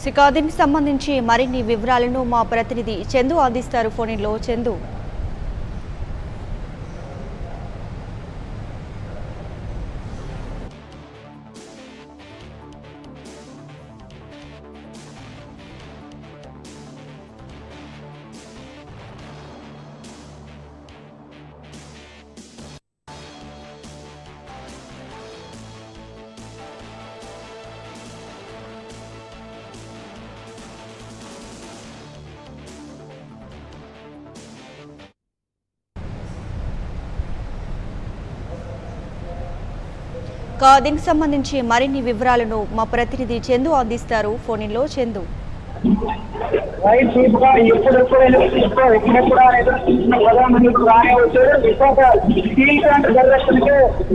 ఇక దీనికి సంబంధించి మరిన్ని వివరాలను మా ప్రతినిధి చందు అందిస్తారు ఫోన్లో చందు ఇక దీనికి సంబంధించి మరిన్ని వివరాలను మా ప్రతినిధి చందు అందిస్తారు ఫోన్లో చందు రైట్ చీఫ్ గా ఎప్పుడెప్పుడు ఎలక్ట్రిసిటీ ఎప్పుడెప్పుడు ఆయన ఎదురు చూసిన ప్రధానమంత్రి రానే వచ్చారు విశాఖ స్టీల్ ప్లాంట్ జరగడానికి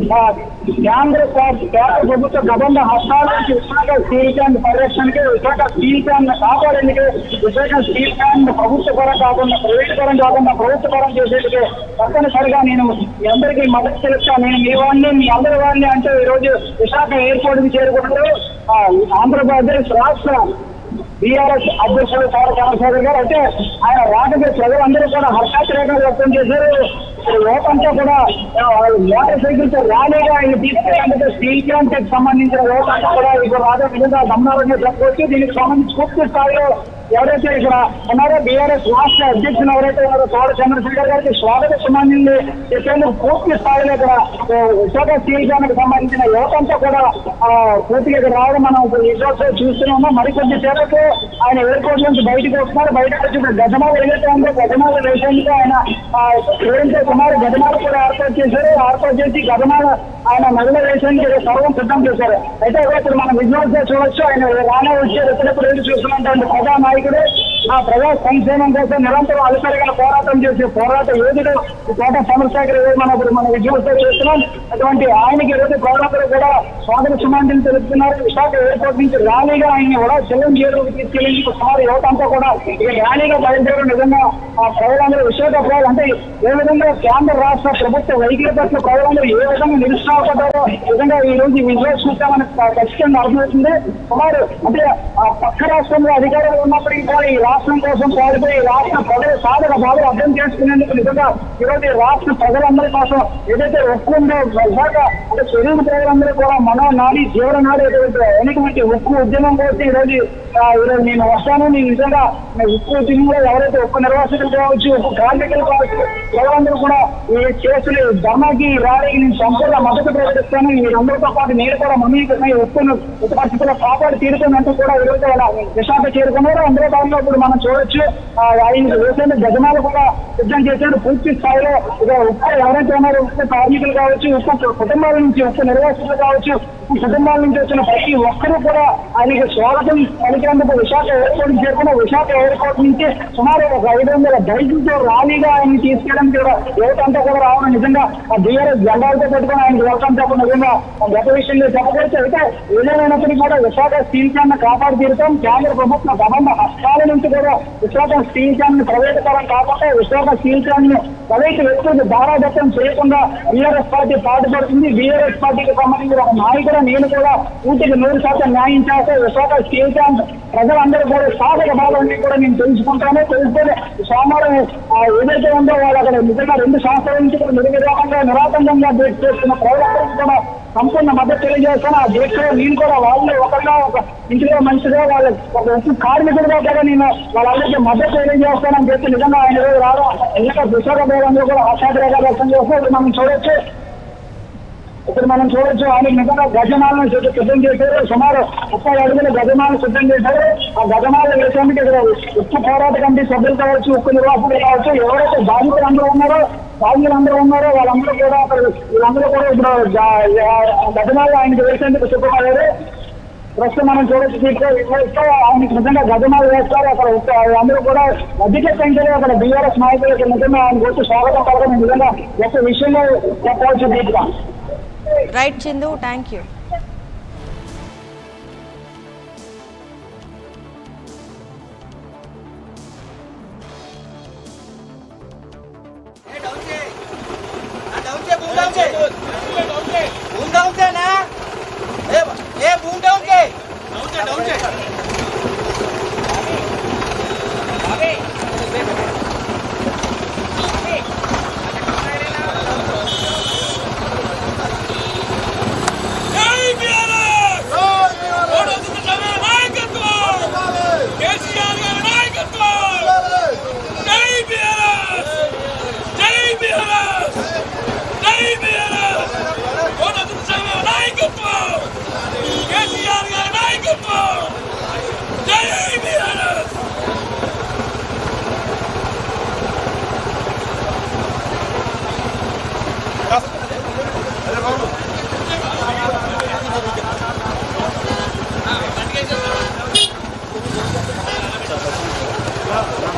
కేంద్ర ప్ర- కేంద్ర ప్రభుత్వ గబంధ హస్తాల నుంచి విశాఖ స్టీల్ ప్లాంట్ పరిరక్షణకి విశాఖ స్టీల్ ప్లాంట్ కాపాడేందుకు విశాఖ స్టీల్ ప్లాంట్ ప్రభుత్వ పరం కాకుండా ప్రైవేట్ పరం కాకుండా ప్రభుత్వ పరం చేసేందుకు తప్పనిసరిగా నేను మీ అందరికీ మద్దతు తెలుస్తా నేను మీ వాడిని మీ అందరి వాడిని అంటే ఈ రోజు విశాఖ ఎయిర్పోర్ట్ కి చేరుకుంటూ ఆ, ఆంధ్రప్రదేశ్ రాష్ట్ర బీఆర్ఎస్ అధ్యక్షుడు సార్ చంద్రశేఖర్ గారు అంటే ఆయన రాకకి ప్రజలందరూ కూడా హర్షాతిరేకం వ్యక్తం చేశారు ఇక్కడ యువతంతా కూడా ఆ, మోటార్ సైకిల్ తో ర్యాలీగా ఆయన తీసుకెళ్ళి స్టీల్ ప్లాంట్ కి సంబంధించిన యువతంతా కూడా ఇక్కడ రాజా విధంగా గమనాలని చెప్పవచ్చు దీనికి సంబంధించి పూర్తి స్థాయిలో ఎవరైతే ఇక్కడ ఉన్నారో బీఆర్ఎస్ రాష్ట్ర అధ్యక్షులు ఎవరైతే ఉన్నారో తోట చంద్రశేఖర్ గారికి స్వాగత సుమాన్యుల్ని చెప్పేందుకు పూర్తి స్థాయిలో ఇక్కడ ఆ, విశాఖ స్టీల్ ప్లాంట్ సంబంధించిన యువతంతా కూడా ఆ, పూర్తిగా ఇక్కడ రావడం మనం ఇప్పుడు విజువల్స్ లో చూస్తున్నాము మరికొద్ది సేపట్లో ఆయన ఎయిర్పోర్ట్ నుంచి బయటకు వస్తున్నారు బయటకు వచ్చి ఇప్పుడు గజమాలు ఏదైతే ఉందో గజమాలు వేసేందుకు ఆయన ఆ, ఏదైతే సుమారు గజమాలు కూడా ఏర్పాటు చేశారు ఏర్పాటు చేసి గజమాల ఆయన నదిలో వేసేందుకు ఏదో సర్వం సిద్ధం చేశారు అయితే ఇప్పుడు మనం విజువల్స్ లో చూడొచ్చు ఆయన రానే వచ్చారు ఎప్పుడెప్పుడు ఎదురు చూస్తున్నటువంటి ప్రజా నాయకుడు ఆ ప్రజా సంక్షేమం కోసం నిరంతరం అలసరిగా పోరాటం చేసే పోరాట యోధుడు ఈ కోట చంద్రశేఖర్ గారు మనం ఇప్పుడు మన విజువల్స్ లో చూస్తున్నాం అటువంటి ఆయనకి ఈరోజు ప్రజలందరూ కూడా స్వాగత సుమాంతిని తెలుపుతున్నారు విశాఖ ఎయిర్పోర్ట్ నుంచి ర్యాలీగా ఆయన కూడా చెల్లం చేరుకు తీసుకెళ్లేందుకు సుమారు యువత అంతా కూడా ఇక ర్యాలీగా బయలుదేరడం నిజంగా ఆ ప్రజలందరూ విశాఖ ప్రజలు అంటే ఏ విధంగా కేంద్ర రాష్ట్ర ప్రభుత్వ వైఖరి పట్ల ప్రజలందరూ ఏ విధంగా నిరుత్సాహపడ్డారో నిజంగా ఈ రోజు ఈ విజువల్స్ చూస్తే మనకు ఖచ్చితంగా అర్థమవుతుంది సుమారు అంటే ఆ పక్క రాష్ట్రంలో అధికారులు ఉన్నప్పటికీ కూడా ఈ రాష్ట్రం కోసం పాల్గొని ఈ రాష్ట్ర ప్రజల సాధక బాధలు అర్థం చేసుకునేందుకు నిజంగా ఈ రోజు ఈ రాష్ట్ర ప్రజలందరి కోసం ఏదైతే ఉక్కు ఉందో విశాఖ అంటే తెలుగు ప్రజలందరూ కూడా మనో నాడి జీవన నాడి ఏదైతే అనేకమంది ఉక్కు ఉద్యమం కోసం ఈ రోజు ఆ, ఈరోజు నేను వస్తాను నేను నిజంగా నేను ఉక్కు ఉద్యమంలో ఎవరైతే ఉక్కు నిర్వాసితులు కావచ్చు ఉక్కు కార్మికులు కావచ్చు ప్రజలందరూ కూడా ఈ కేసులు ధర్మాకి ర్యాలీకి నేను సంపూర్ణ మద్దతు ప్రకటిస్తాను వీరందరితో పాటు నేను కూడా మమ్మీకరణ ఉక్కును ఉక్కు పరిస్థితుల్లో కాపాడి తీరుతున్నట్టు కూడా ఈ రోజు ఆయన విశాఖ చేరుకున్నారు అందులో దానిలో ఇప్పుడు మనం చూడొచ్చు ఆ, ఆయన వేసిన గజనాలు కూడా సిద్ధం చేశారు పూర్తి స్థాయిలో ఇక ఉక్కు ఎవరైతే ఉన్నారో ఉక్కు కార్మికులు కావచ్చు ఉక్కు కుటుంబాల నుంచి ఉక్కు నిర్వాసితులు కావచ్చు ఉక్కు కుటుంబాల నుంచి వచ్చిన ప్రతి ఒక్కరూ కూడా ఆయనకి స్వాగతం పలికినందుకు విశాఖ ఎయిర్పోర్ట్ చేరుకున్న విశాఖ ఎయిర్పోర్ట్ నుంచి సుమారు ఒక ఐదు వందల బైకులతో ర్యాలీగా ఆయన తీసుకెళ్ళడానికి కూడా యువత అంతా కూడా రావడం నిజంగా ఆ బీఆర్ఎస్ జెండాలతో పెట్టుకుని ఆయన వెళ్తాం చెప్పడం నిజంగా ఆ గత విషయంలో చెప్పవచ్చు అయితే ఏదేమైనప్పటికీ కూడా విశాఖ స్టీల్ ప్లాంట్ కాపాడు తీరుతాం కేంద్ర ప్రభుత్వ గవర్న హస్తాల నుంచి కూడా విశాఖ స్టీల్ ప్లాంట్ ని ప్రైవేటీకరణ కాకుండా విశాఖ స్టీల్ ప్లాంట్ ని ప్రైవేట్ వ్యక్తులకు దారాదత్తం చేయకుండా బీఆర్ఎస్ పార్టీ పాటుపడుతుంది బీఆర్ఎస్ పార్టీకి సంబంధించిన ఒక నాయకుడు నేను కూడా పూర్తిగా నూరు శాతం న్యాయం చేస్తే విశాఖ స్టీల్ ప్లాంట్ ప్రజలందరూ కూడా సాధక బాధలన్నీ కూడా నేను తెలుసుకుంటాను తెలుసుకొని సోమవారం ఆ, ఏదైతే ఉందో వాళ్ళు అక్కడ నిజంగా రెండు సంవత్సరాల నుంచి కూడా నిర్విరామంగా నిరాతంకంగా దీక్ష చేస్తున్న ప్రజలందరికీ కూడా సంపూర్ణ మద్దతు తెలియజేస్తాను ఆ దీక్షలో నేను కూడా వాళ్ళు ఒకరిగా ఒక ఇంటిలో మంచిగా వాళ్ళ ఒక ఉప్పు కార్మికుడిగా కూడా నేను వాళ్ళందరికీ మద్దతు తెలియజేస్తానని చెప్పి నిజంగా ఆయన ఈరోజు రావడం ఎందుకంటే విశాఖ ప్రజలందరూ కూడా హర్షాతిరేగా వ్యక్తం చేస్తే ఇప్పుడు మనం చూడొచ్చు ఇప్పుడు మనం చూడొచ్చు ఆయన నిజంగా గజమాలను సిద్ధ- సిద్ధం చేశారు సుమారు ముప్పై అడుగుల గజమాలను సిద్ధం చేశారు ఆ గజమాలను వేసేందుకు ఇక్కడ ఉక్కు పోరాట కమిటీ సభ్యులు కావచ్చు ఉక్కు నిర్వాహకులు కావచ్చు ఎవరైతే బాధితులు అందరూ ఉన్నారో బాధితులు అందరూ ఉన్నారో వాళ్ళందరూ కూడా అక్కడ వీళ్ళందరూ కూడా ఇప్పుడు గ- గజమాలు ఆయనకు వేసేందుకు సిద్ధమయ్యారు ప్రస్తుతం మనం చూడొచ్చు దీంట్లో ఇక్కడ ఆయనకి నిజంగా గజమాలు వేస్తారు అక్కడ ఉక్క- అందరూ కూడా అధిక సంఖ్యలో అక్కడ బీఆర్ఎస్ నాయకులకు నిజంగా ఆయన వచ్చి స్వాగతం పలకడం నిజంగా ఒక విషయంలో చెప్పవచ్చు దీంట్లో right Chandu thank you down से बूम डाउन से बूम डाउन से ना ए ए बूम डाउन से डाउन से डाउन से ఆ.